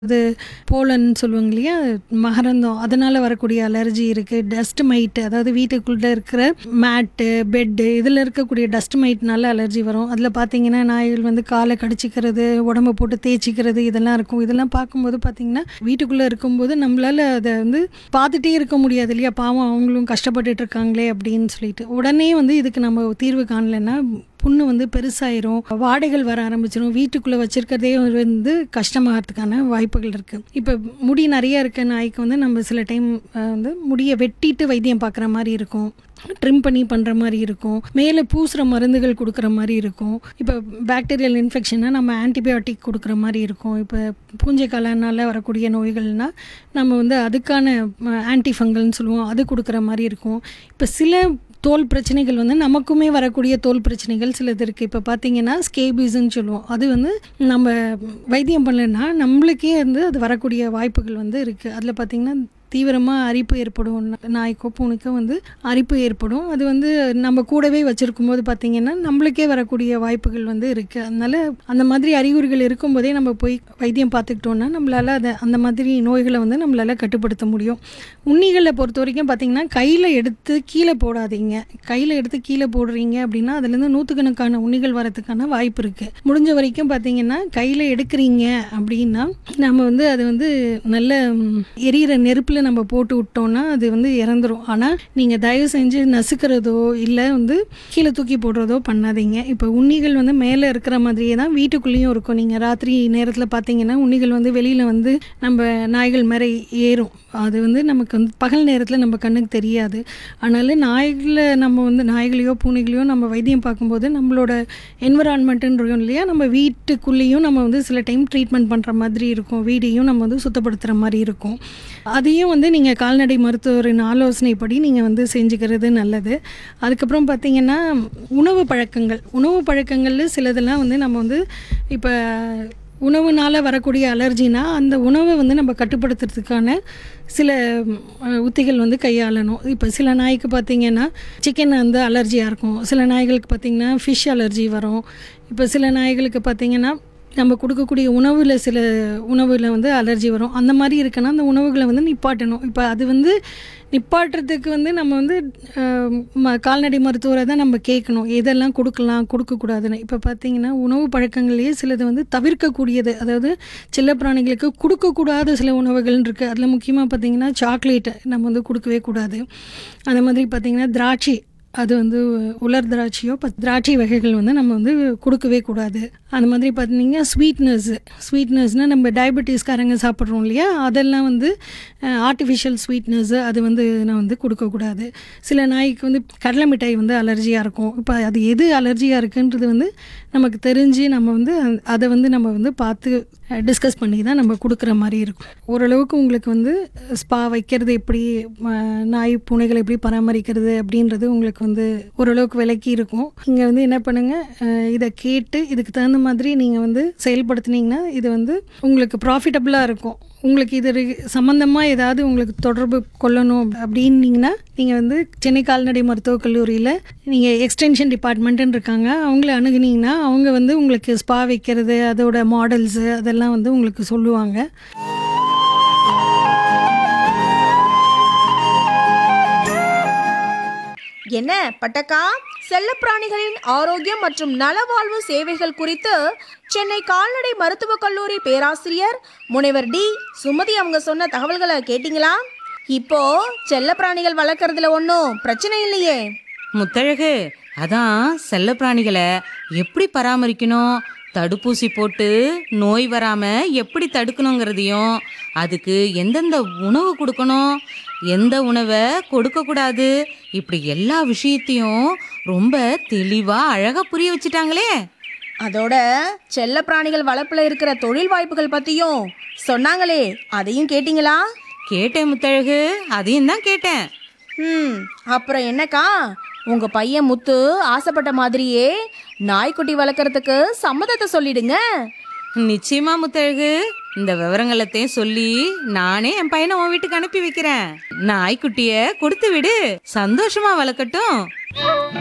அது போலன் சொல்லுவாங்க இல்லையா மகரந்தம் அதனால் வரக்கூடிய அலர்ஜி இருக்குது டஸ்ட் மைட் அதாவது வீட்டுக்குள்ளே இருக்கிற மேட்டு பெட்டு இதில் இருக்கக்கூடிய டஸ்ட் மைட்னால அலர்ஜி வரும் அதில் பார்த்தீங்கன்னா நாய்கள் வந்து காலை கடிச்சிக்கிறது உடம்ப போட்டு தேய்ச்சிக்கிறது இதெல்லாம் இருக்கும் இதெல்லாம் பார்க்கும்போது பார்த்தீங்கன்னா வீட்டுக்குள்ளே இருக்கும்போது நம்மளால் அதை வந்து பார்த்துட்டே இருக்க முடியாது இல்லையா பாவம் அவங்களும் கஷ்டப்பட்டுட்டு இருக்காங்களே அப்படின்னு சொல்லிட்டு உடனே வந்து இதுக்கு நம்ம தீர்வு காணலைன்னா புண்ணு வந்து பெருசாயிரும் வாடைகள் வர ஆரம்பிச்சிடும் வீட்டுக்குள்ளே வச்சிருக்கிறதே வந்து கஷ்டமாகறதுக்கான வாய்ப்புகள் இருக்குது இப்போ முடி நிறைய இருக்க நாய்க்கு வந்து நம்ம சில டைம் வந்து முடியை வெட்டிட்டு வைத்தியம் பார்க்குற மாதிரி இருக்கும் ட்ரிம் பண்ணி பண்ணுற மாதிரி இருக்கும் மேலே பூசுகிற மருந்துகள் கொடுக்குற மாதிரி இருக்கும் இப்போ பாக்டீரியல் இன்ஃபெக்ஷனாக நம்ம ஆன்டிபயோட்டிக் கொடுக்குற மாதிரி இருக்கும் இப்போ பூஞ்சை காலனால் வரக்கூடிய நோய்கள்னால் நம்ம வந்து அதுக்கான ஆன்டி ஃபங்கல்னு சொல்லுவோம் அது கொடுக்குற மாதிரி இருக்கும் இப்போ சில தோல் பிரச்சனைகள் வந்து நமக்குமே வரக்கூடிய தோல் பிரச்சனைகள் சிலது இருக்குது இப்போ பார்த்தீங்கன்னா ஸ்கேபீஸ்ன்னு சொல்லுவோம் அது வந்து நம்ம வைத்தியம் பண்ணலைன்னா நம்மளுக்கே வந்து அது வரக்கூடிய வாய்ப்புகள் வந்து இருக்குது அதில் பார்த்திங்கன்னா தீவிரமாக அரிப்பு ஏற்படும் நாய்க்கோ பூனைக்கோ வந்து அரிப்பு ஏற்படும் அது வந்து நம்ம கூடவே வச்சுருக்கும் போது பார்த்திங்கன்னா நம்மளுக்கே வரக்கூடிய வாய்ப்புகள் வந்து இருக்குது அதனால் அந்த மாதிரி அறிகுறிகள் இருக்கும்போதே நம்ம போய் வைத்தியம் பார்த்துக்கிட்டோன்னா நம்மளால் அதை அந்த மாதிரி நோய்களை வந்து நம்மளால் கட்டுப்படுத்த முடியும் உண்ணிகளை பொறுத்த வரைக்கும் பார்த்திங்கன்னா கையில் எடுத்து கீழே போடாதீங்க கையில் எடுத்து கீழே போடுறீங்க அப்படின்னா அதுலேருந்து நூற்றுக்கணக்கான உண்ணிகள் வரதுக்கான வாய்ப்பு இருக்குது முடிஞ்ச வரைக்கும் பார்த்திங்கன்னா கையில் எடுக்கிறீங்க அப்படின்னா நம்ம வந்து அது வந்து நல்ல எரியிற நெருப்பில் நம்ம போட்டு விட்டோம்னா அது வந்து இறந்துரும் ஆனால் நீங்கள் தயவு செஞ்சு நசுக்கிறதோ இல்லை வந்து கீழே தூக்கி போடுறதோ பண்ணாதீங்க இப்போ உண்ணிகள் வந்து மேலே இருக்கிற மாதிரியே தான் வீட்டுக்குள்ளேயும் இருக்கும் நீங்கள் ராத்திரி நேரத்தில் பார்த்தீங்கன்னா உண்ணிகள் வந்து வெளியில் வந்து நம்ம நாய்கள் மேலே ஏறும் அது வந்து நமக்கு வந்து பகல் நேரத்தில் நம்ம கண்ணுக்கு தெரியாது அதனால நாய்களை நம்ம வந்து நாய்களையோ பூனைகளையோ நம்ம வைத்தியம் பார்க்கும்போது நம்மளோட என்விரான்மெண்ட்டுன்றோம் இல்லையா நம்ம வீட்டுக்குள்ளேயும் நம்ம வந்து சில டைம் ட்ரீட்மெண்ட் பண்ணுற மாதிரி இருக்கும் வீடையும் நம்ம வந்து சுத்தப்படுத்துகிற மாதிரி இருக்கும் அதையும் வந்து நீங்கள் கால்நடை மருத்துவரின் ஆலோசனைப்படி நீங்கள் வந்து செஞ்சுக்கிறது நல்லது அதுக்கப்புறம் பார்த்திங்கன்னா உணவு பழக்கங்கள் உணவு பழக்கங்களில் சிலதெல்லாம் வந்து நம்ம வந்து இப்போ உணவுனால் வரக்கூடிய அலர்ஜினா அந்த உணவை வந்து நம்ம கட்டுப்படுத்துறதுக்கான சில உத்திகள் வந்து கையாளணும் இப்போ சில நாய்க்கு பார்த்திங்கன்னா சிக்கன் வந்து அலர்ஜியாக இருக்கும் சில நாய்களுக்கு பார்த்திங்கன்னா ஃபிஷ் அலர்ஜி வரும் இப்போ சில நாய்களுக்கு பார்த்திங்கன்னா நம்ம கொடுக்கக்கூடிய உணவில் சில உணவில் வந்து அலர்ஜி வரும் அந்த மாதிரி இருக்குன்னா அந்த உணவுகளை வந்து நிப்பாட்டணும் இப்போ அது வந்து நிப்பாட்டுறதுக்கு வந்து நம்ம வந்து கால்நடை மருத்துவரை தான் நம்ம கேட்கணும் எதெல்லாம் கொடுக்கலாம் கொடுக்கக்கூடாதுன்னு இப்போ பார்த்தீங்கன்னா உணவு பழக்கங்கள்லேயே சிலது வந்து தவிர்க்கக்கூடியது அதாவது செல்ல பிராணிகளுக்கு கொடுக்கக்கூடாத சில உணவுகள் இருக்குது அதில் முக்கியமாக பார்த்திங்கன்னா சாக்லேட்டு நம்ம வந்து கொடுக்கவே கூடாது அந்த மாதிரி பார்த்திங்கன்னா திராட்சை அது வந்து உலர் திராட்சையோ திராட்சை வகைகள் வந்து நம்ம வந்து கொடுக்கவே கூடாது அந்த மாதிரி பார்த்தீங்கன்னா ஸ்வீட்னஸ்ஸு ஸ்வீட்னஸ்னால் நம்ம டயபெட்டிஸ்காரங்க சாப்பிட்றோம் இல்லையா அதெல்லாம் வந்து ஆர்டிஃபிஷியல் ஸ்வீட்னஸ்ஸு அது வந்து நான் வந்து கொடுக்கக்கூடாது சில நாய்க்கு வந்து கடலை மிட்டாய் வந்து அலர்ஜியாக இருக்கும் இப்போ அது எது அலர்ஜியாக இருக்குன்றது வந்து நமக்கு தெரிஞ்சு நம்ம வந்து அதை வந்து நம்ம வந்து பார்த்து டிஸ்கஸ் பண்ணி தான் நம்ம கொடுக்குற மாதிரி இருக்கும் ஓரளவுக்கு உங்களுக்கு வந்து ஸ்பா வைக்கிறது எப்படி நாய் பூனைகளை எப்படி பராமரிக்கிறது அப்படின்றது உங்களுக்கு வந்து ஓரளவுக்கு விலக்கி இருக்கும் இங்கே வந்து என்ன பண்ணுங்கள் இதை கேட்டு இதுக்கு தகுந்த மாதிரி நீங்கள் வந்து செயல்படுத்துனீங்கன்னா இது வந்து உங்களுக்கு ப்ராஃபிட்டபுளாக இருக்கும் உங்களுக்கு இது சம்மந்தமாக ஏதாவது உங்களுக்கு தொடர்பு கொள்ளணும் அப்படின்னீங்கன்னா நீங்கள் வந்து சென்னை கால்நடை மருத்துவக் கல்லூரியில் நீங்கள் எக்ஸ்டென்ஷன் டிபார்ட்மெண்ட்டுன்னு இருக்காங்க அவங்கள அணுகுனீங்கன்னா அவங்க வந்து உங்களுக்கு ஸ்பா வைக்கிறது அதோட மாடல்ஸு அதெல்லாம் வந்து உங்களுக்கு சொல்லுவாங்க என்ன பட்டக்கா செல்லப்பிராணிகளின் ஆரோக்கியம் மற்றும் நலவாழ்வு சேவைகள் குறித்து சென்னை கால்நடை மருத்துவக் கல்லூரி பேராசிரியர் முனைவர் டி சுமதி அவங்க சொன்ன தகவல்களை கேட்டிங்களா இப்போ செல்லப்பிராணிகள் வளர்க்குறதுல ஒன்றும் பிரச்சனை இல்லையே முத்தழகு அதான் செல்லப்பிராணிகளை எப்படி பராமரிக்கணும் தடுப்பூசி போட்டு நோய் வராம எப்படி தடுக்கணுங்கிறதையும் அதுக்கு எந்தெந்த உணவு கொடுக்கணும் எந்த உணவை கொடுக்கக்கூடாது இப்படி எல்லா விஷயத்தையும் ரொம்ப தெளிவா அழகா புரிய வச்சுட்டாங்களே அதோட செல்ல பிராணிகள் வளர்ப்புல இருக்கிற தொழில் வாய்ப்புகள் பத்தியும் சொன்னாங்களே அதையும் கேட்டிங்களா கேட்டேன் முத்தழகு அதையும் தான் கேட்டேன் ம் அப்புறம் என்னக்கா உங்க பையன் முத்து ஆசைப்பட்ட மாதிரியே நாய்க்குட்டி வளர்க்கறதுக்கு சம்மதத்தை சொல்லிடுங்க நிச்சயமா முத்தழகு இந்த விவரங்களத்தையும் சொல்லி நானே என் பையனை உன் வீட்டுக்கு அனுப்பி வைக்கிறேன் நாய்க்குட்டிய கொடுத்து விடு சந்தோஷமா வளர்க்கட்டும்